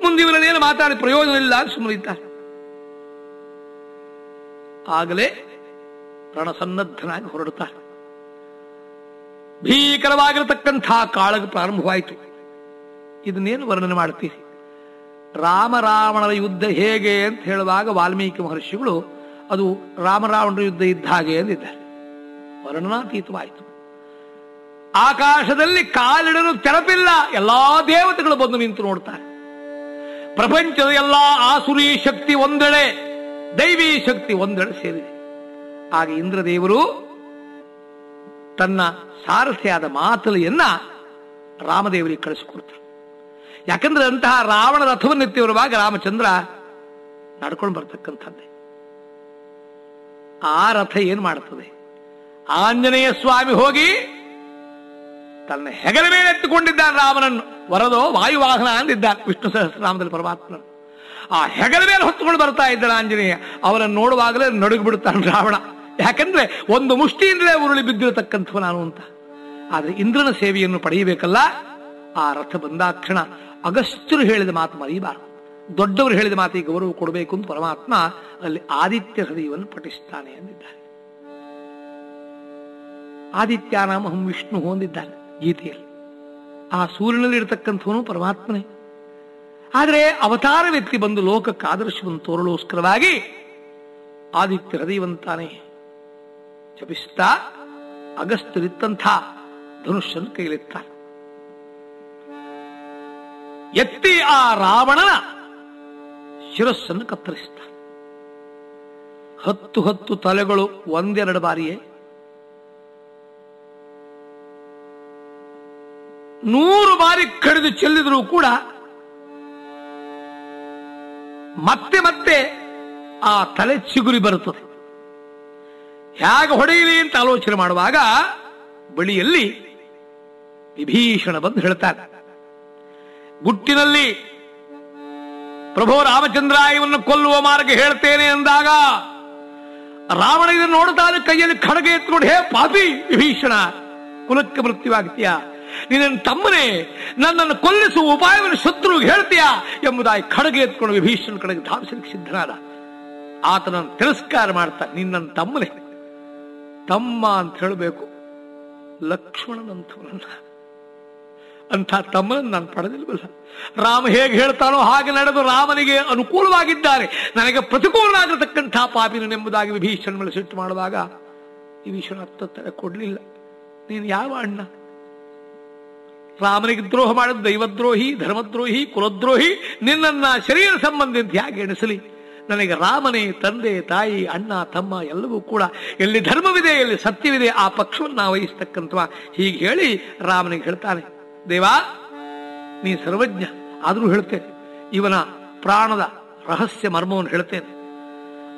ಮುಂದೆ ಇವರನ್ನೇನು ಮಾತಾಡಿ ಪ್ರಯೋಜನ ಇಲ್ಲ ಅಂತ ಸುಮ್ಮನಿದ್ದಾರೆ ಆಗಲೇ ರಣಸನ್ನದ್ಧನಾಗಿ ಹೊರಡುತ್ತಾರೆ ಭೀಕರವಾಗಿರತಕ್ಕಂಥ ಕಾಳಗ ಪ್ರಾರಂಭವಾಯಿತು ಇದನ್ನೇನು ವರ್ಣನೆ ಮಾಡ್ತೀರಿ ರಾಮರಾವಣರ ಯುದ್ಧ ಹೇಗೆ ಅಂತ ಹೇಳುವಾಗ ವಾಲ್ಮೀಕಿ ಮಹರ್ಷಿಗಳು ಅದು ರಾಮರಾವಣರ ಯುದ್ಧ ಇದ್ದ ಹಾಗೆ ಅಂದಿದ್ದಾರೆ ವರ್ಣನಾತೀತವಾಯಿತು ಆಕಾಶದಲ್ಲಿ ಕಾಲಿಡಲು ತೆರಪಿಲ್ಲ ಎಲ್ಲಾ ದೇವತೆಗಳು ಬಂದು ನಿಂತು ನೋಡ್ತಾರೆ ಪ್ರಪಂಚದ ಎಲ್ಲಾ ಆಸುರಿ ಶಕ್ತಿ ಒಂದೆಡೆ ದೈವಿ ಶಕ್ತಿ ಒಂದೆಡೆ ಸೇರಿದೆ ಆಗ ಇಂದ್ರದೇವರು ತನ್ನ ಸಾರಥಿಯಾದ ಮಾತಲೆಯನ್ನ ರಾಮದೇವರಿಗೆ ಕಳಿಸಿಕೊಡ್ತಾರೆ ಯಾಕಂದ್ರೆ ಅಂತಹ ರಾವಣ ರಥವನ್ನು ಎತ್ತಿ ಬರುವಾಗ ರಾಮಚಂದ್ರ ನಡ್ಕೊಂಡು ಬರ್ತಕ್ಕಂಥದ್ದೇ ಆ ರಥ ಏನ್ ಮಾಡುತ್ತದೆ ಆಂಜನೇಯ ಸ್ವಾಮಿ ಹೋಗಿ ತನ್ನ ಹೆಗಲ ಮೇಲೆ ಎತ್ತಿಕೊಂಡಿದ್ದಾನೆ ರಾಮನನ್ನು ವರದೋ ವಾಯುವಾಹನ ಅಂದಿದ್ದಾನೆ ವಿಷ್ಣು ಸಹಸ್ರನಾಮದಲ್ಲಿ ಪರಮಾತ್ಮನು ಆ ಹೆಗಲ ಮೇಲೆ ಹೊತ್ತುಕೊಂಡು ಬರ್ತಾ ಇದ್ದಾನೆ ಆಂಜನೇಯ ಅವರನ್ನು ನೋಡುವಾಗಲೇ ನಡುಗಿ ಬಿಡುತ್ತಾನೆ ರಾವಣ ಯಾಕಂದ್ರೆ ಒಂದು ಮುಷ್ಟಿಯಿಂದಲೇ ಉರುಳಿ ಬಿದ್ದಿರತಕ್ಕಂಥವು ನಾನು ಅಂತ ಆದ್ರೆ ಇಂದ್ರನ ಸೇವೆಯನ್ನು ಪಡೆಯಬೇಕಲ್ಲ ಆ ರಥ ಬಂದಾಕ್ಷಣ ಅಗಸ್ತ್ಯರು ಹೇಳಿದ ಮಾತು ಮರೆಯಬಾರದು ದೊಡ್ಡವರು ಹೇಳಿದ ಮಾತಿಗೆ ಗೌರವ ಕೊಡಬೇಕು ಅಂತ ಪರಮಾತ್ಮ ಅಲ್ಲಿ ಆದಿತ್ಯ ಹೃದಯವನ್ನು ಪಠಿಸ್ತಾನೆ ಅಂದಿದ್ದಾರೆ ಆದಿತ್ಯಾನಾಮಹಂ ವಿಷ್ಣು ಹೊಂದಿದ್ದಾನೆ ಗೀತೆಯಲ್ಲಿ ಆ ಸೂರ್ಯನಲ್ಲಿ ಇರತಕ್ಕಂಥವನು ಪರಮಾತ್ಮನೇ ಆದರೆ ಅವತಾರ ವ್ಯಕ್ತಿ ಬಂದು ಲೋಕಕ್ಕೆ ಆದರ್ಶವನ್ನು ತೋರಲೋಸ್ಕರವಾಗಿ ಆದಿತ್ಯ ಹೃದಯವಂತಾನೆ ಜಪಿಸ್ತಾ ಅಗಸ್ತ್ಯರಿತ್ತಂಥ ಧನುಷ್ಯನ್ನು ಕೈಲಿತ್ತಾರೆ ಎತ್ತಿ ಆ ರಾವಣನ ಶಿರಸ್ಸನ್ನು ಕತ್ತರಿಸ್ತಾರೆ ಹತ್ತು ಹತ್ತು ತಲೆಗಳು ಒಂದೆರಡು ಬಾರಿಯೇ ನೂರು ಬಾರಿ ಕಡಿದು ಚೆಲ್ಲಿದರೂ ಕೂಡ ಮತ್ತೆ ಮತ್ತೆ ಆ ತಲೆ ಚಿಗುರಿ ಬರುತ್ತದೆ ಹೇಗೆ ಹೊಡೆಯಲಿ ಅಂತ ಆಲೋಚನೆ ಮಾಡುವಾಗ ಬಳಿಯಲ್ಲಿ ವಿಭೀಷಣ ಬಂದು ಹೇಳ್ತಾನೆ ಗುಟ್ಟಿನಲ್ಲಿ ಪ್ರಭು ರಾಮಚಂದ್ರ ಇವನ್ನು ಕೊಲ್ಲುವ ಮಾರ್ಗ ಹೇಳ್ತೇನೆ ಅಂದಾಗ ರಾವಣ ಇದನ್ನು ನೋಡ್ತಾನೆ ಕೈಯಲ್ಲಿ ಖಡ್ಗ ಎತ್ಕೊಂಡು ಹೇ ಪಾಪಿ ವಿಭೀಷಣ ಕುಲಕ್ಕೆ ಮೃತ್ಯುವಾಗ್ತೀಯ ನಿನ್ನ ತಮ್ಮನೇ ನನ್ನನ್ನು ಕೊಲ್ಲಿಸುವ ಉಪಾಯವನ್ನು ಶತ್ರುಗೆ ಹೇಳ್ತೀಯಾ ಎಂಬುದಾಗಿ ಖಡ್ಗ ಎತ್ಕೊಂಡು ವಿಭೀಷಣ ಕಡೆಗೆ ಧಾವಿಸಲಿಕ್ಕೆ ಸಿದ್ಧನಾದ ಆತನನ್ನು ತಿರಸ್ಕಾರ ಮಾಡ್ತಾ ನಿನ್ನ ತಮ್ಮನೇ ತಮ್ಮ ಅಂತ ಹೇಳಬೇಕು ಲಕ್ಷ್ಮಣನಂತವನನ್ನ ಅಂಥ ತಮ್ಮನನ್ನು ನಾನು ಪಡೆದಿಲ್ವಲ್ಲ ರಾಮ ಹೇಗೆ ಹೇಳ್ತಾನೋ ಹಾಗೆ ನಡೆದು ರಾಮನಿಗೆ ಅನುಕೂಲವಾಗಿದ್ದಾರೆ ನನಗೆ ಪ್ರತಿಕೂಲನಾಗಿರತಕ್ಕಂಥ ಪಾಪಿನನೆಂಬುದಾಗಿ ವಿಭೀಷಣ ಮೇಲೆ ಸಿಟ್ಟು ಮಾಡುವಾಗ ವಿಭೀಷಣ ಅತ್ತ ತಲೆ ಕೊಡ್ಲಿಲ್ಲ ನೀನು ಯಾವ ಅಣ್ಣ ರಾಮನಿಗೆ ದ್ರೋಹ ಮಾಡಿದ ದೈವದ್ರೋಹಿ ಧರ್ಮದ್ರೋಹಿ ಕುಲದ್ರೋಹಿ ನಿನ್ನನ್ನ ಶರೀರ ಸಂಬಂಧಿ ಅಂತ ಹೇಗೆ ಎಣಿಸಲಿ ನನಗೆ ರಾಮನೇ ತಂದೆ ತಾಯಿ ಅಣ್ಣ ತಮ್ಮ ಎಲ್ಲವೂ ಕೂಡ ಎಲ್ಲಿ ಧರ್ಮವಿದೆ ಎಲ್ಲಿ ಸತ್ಯವಿದೆ ಆ ಪಕ್ಷವನ್ನು ವಹಿಸ್ತಕ್ಕಂಥವ ಹೀಗೆ ಹೇಳಿ ರಾಮನಿಗೆ ಹೇಳ್ತಾನೆ ದೇವಾ ನೀ ಸರ್ವಜ್ಞ ಆದರೂ ಹೇಳ್ತೇನೆ ಇವನ ಪ್ರಾಣದ ರಹಸ್ಯ ಮರ್ಮವನ್ನು ಹೇಳ್ತೇನೆ